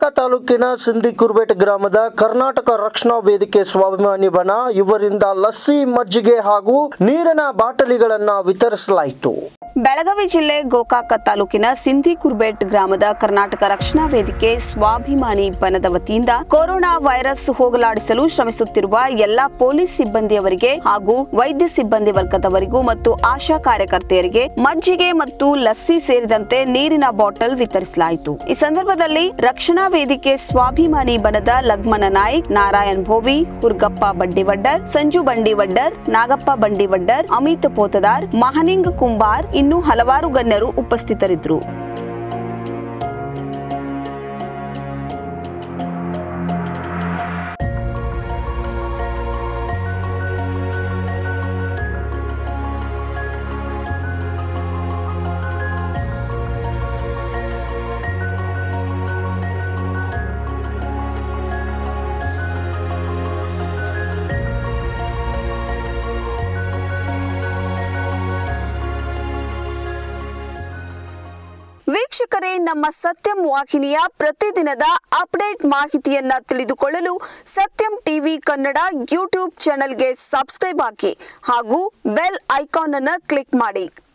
ತಾಲೂಕಿನ ಸಿಂಧಿ ಕುರ್ಬೇಟ್ ಗ್ರಾಮದ ಕರ್ನಾಟಕ ರಕ್ಷಣಾ ವೇದಿಕೆ ಸ್ವಾಭಿಮಾನಿ ಬಣ ಇವರಿಂದ ಲಸ್ಸಿ ಮಜ್ಜಿಗೆ ಹಾಗೂ ನೀರಿನ ಬಾಟಲಿಗಳನ್ನ ವಿತರಿಸಲಾಯಿತು ಬೆಳಗಾವಿ ಜಿಲ್ಲೆ ಗೋಕಾಕ ತಾಲೂಕಿನ ಸಿಂಧಿ ಕುರ್ಬೇಟ್ ಗ್ರಾಮದ ಕರ್ನಾಟಕ ರಕ್ಷಣಾ ವೇದಿಕೆ ಸ್ವಾಭಿಮಾನಿ ಬನದ ವತಿಯಿಂದ ಕೊರೋನಾ ವೈರಸ್ ಹೋಗಲಾಡಿಸಲು ಶ್ರಮಿಸುತ್ತಿರುವ ಎಲ್ಲಾ ಪೊಲೀಸ್ ಸಿಬ್ಬಂದಿಯವರಿಗೆ ಹಾಗೂ ವೈದ್ಯ ಸಿಬ್ಬಂದಿ ವರ್ಗದವರಿಗೂ ಮತ್ತು ಆಶಾ ಕಾರ್ಯಕರ್ತೆಯರಿಗೆ ಮಜ್ಜಿಗೆ ಮತ್ತು ಲಸ್ಸಿ ಸೇರಿದಂತೆ ನೀರಿನ ಬಾಟಲ್ ವಿತರಿಸಲಾಯಿತು ಈ ಸಂದರ್ಭದಲ್ಲಿ ರಕ್ಷಣಾ ವೇದಿಕೆ ಸ್ವಾಭಿಮಾನಿ ಬನದ ಲಗ್ಮನ ನಾಯ್ಕ್ ನಾರಾಯಣ್ ಭೋವಿ ಹುರ್ಗಪ್ಪ ಬಂಡಿವಡ್ಡರ್ ಸಂಜು ಬಂಡಿವಡ್ಡರ್ ನಾಗಪ್ಪ ಬಂಡಿವಡ್ಡರ್ ಅಮಿತ್ ಪೋತದಾರ್ ಮಹನಿಂಗ್ ಕುಂಬಾರ್ ಇನ್ನೂ ಹಲವಾರು ಗಣ್ಯರು ಉಪಸ್ಥಿತರಿದ್ದರು ವೀಕ್ಷಕರೇ ನಮ್ಮ ಸತ್ಯಂ ವಾಹಿನಿಯ ಪ್ರತಿದಿನದ ಅಪ್ಡೇಟ್ ಮಾಹಿತಿಯನ್ನ ತಿಳಿದುಕೊಳ್ಳಲು ಸತ್ಯಂ ಟಿವಿ ಕನ್ನಡ ಯೂಟ್ಯೂಬ್ ಚಾನೆಲ್ಗೆ ಸಬ್ಸ್ಕ್ರೈಬ್ ಹಾಕಿ ಹಾಗೂ ಬೆಲ್ ಐಕಾನ್ ಅನ್ನು ಕ್ಲಿಕ್ ಮಾಡಿ